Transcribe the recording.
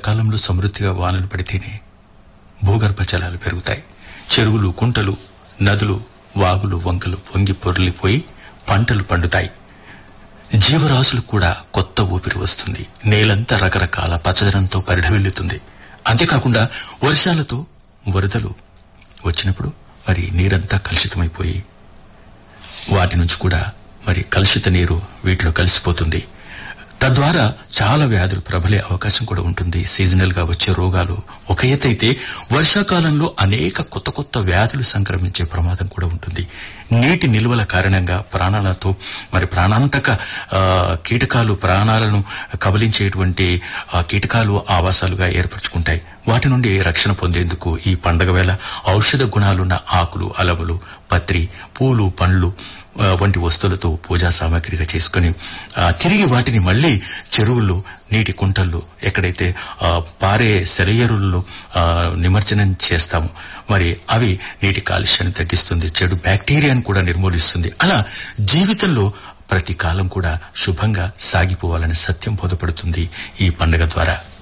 వర్షాకాలంలో సమృద్ధిగా వానలు పడితేనే భూగర్భ జలాలు పెరుగుతాయి చెరువులు కుంటలు నదులు వాగులు వంకలు పొంగి పొర్లిపోయి పంటలు పండుతాయి జీవరాశులకు కూడా కొత్త ఊపిరి వస్తుంది నేలంతా రకరకాల పచ్చదనంతో పరిఢవిల్లుతుంది అంతేకాకుండా వర్షాలతో వరదలు వచ్చినప్పుడు మరి నీరంతా కలుషితమైపోయి వాటి నుంచి కూడా మరి కలుషిత నీరు వీటిలో కలిసిపోతుంది తద్వారా చాలా వ్యాధులు ప్రబలే అవకాశం కూడా ఉంటుంది సీజనల్ గా వచ్చే రోగాలు ఒక ఎత్తైతే వర్షాకాలంలో అనేక కొత్త కొత్త వ్యాధులు సంక్రమించే ప్రమాదం కూడా ఉంటుంది నీటి నిల్వల కారణంగా ప్రాణాలతో మరి ప్రాణాంతక ఆ, కీటకాలు ప్రాణాలను కబలించేటువంటి ఆ, కీటకాలు ఆవాసాలుగా ఏర్పరచుకుంటాయి వాటి నుండి రక్షణ పొందేందుకు ఈ పండగ వేళ ఔషధ గుణాలున్న ఆకులు అలములు పత్రి పూలు పండ్లు ఆ, వంటి వస్తువులతో పూజా సామాగ్రిగా చేసుకుని ఆ, తిరిగి వాటిని మళ్లీ చెరువుల్లో నీటి కుంటల్లో ఎక్కడైతే ఆ, పారే సెలయేరుల్లో ఆ, నిమజ్జనం చేస్తాము మరి అవి నీటి కాలుష్యాన్ని తగ్గిస్తుంది చెడు బ్యాక్టీరియాను కూడా నిర్మూలిస్తుంది అలా జీవితంలో ప్రతి కాలం కూడా శుభంగా సాగిపోవాలని సత్యం బోధపడుతుంది ఈ పండుగ ద్వారా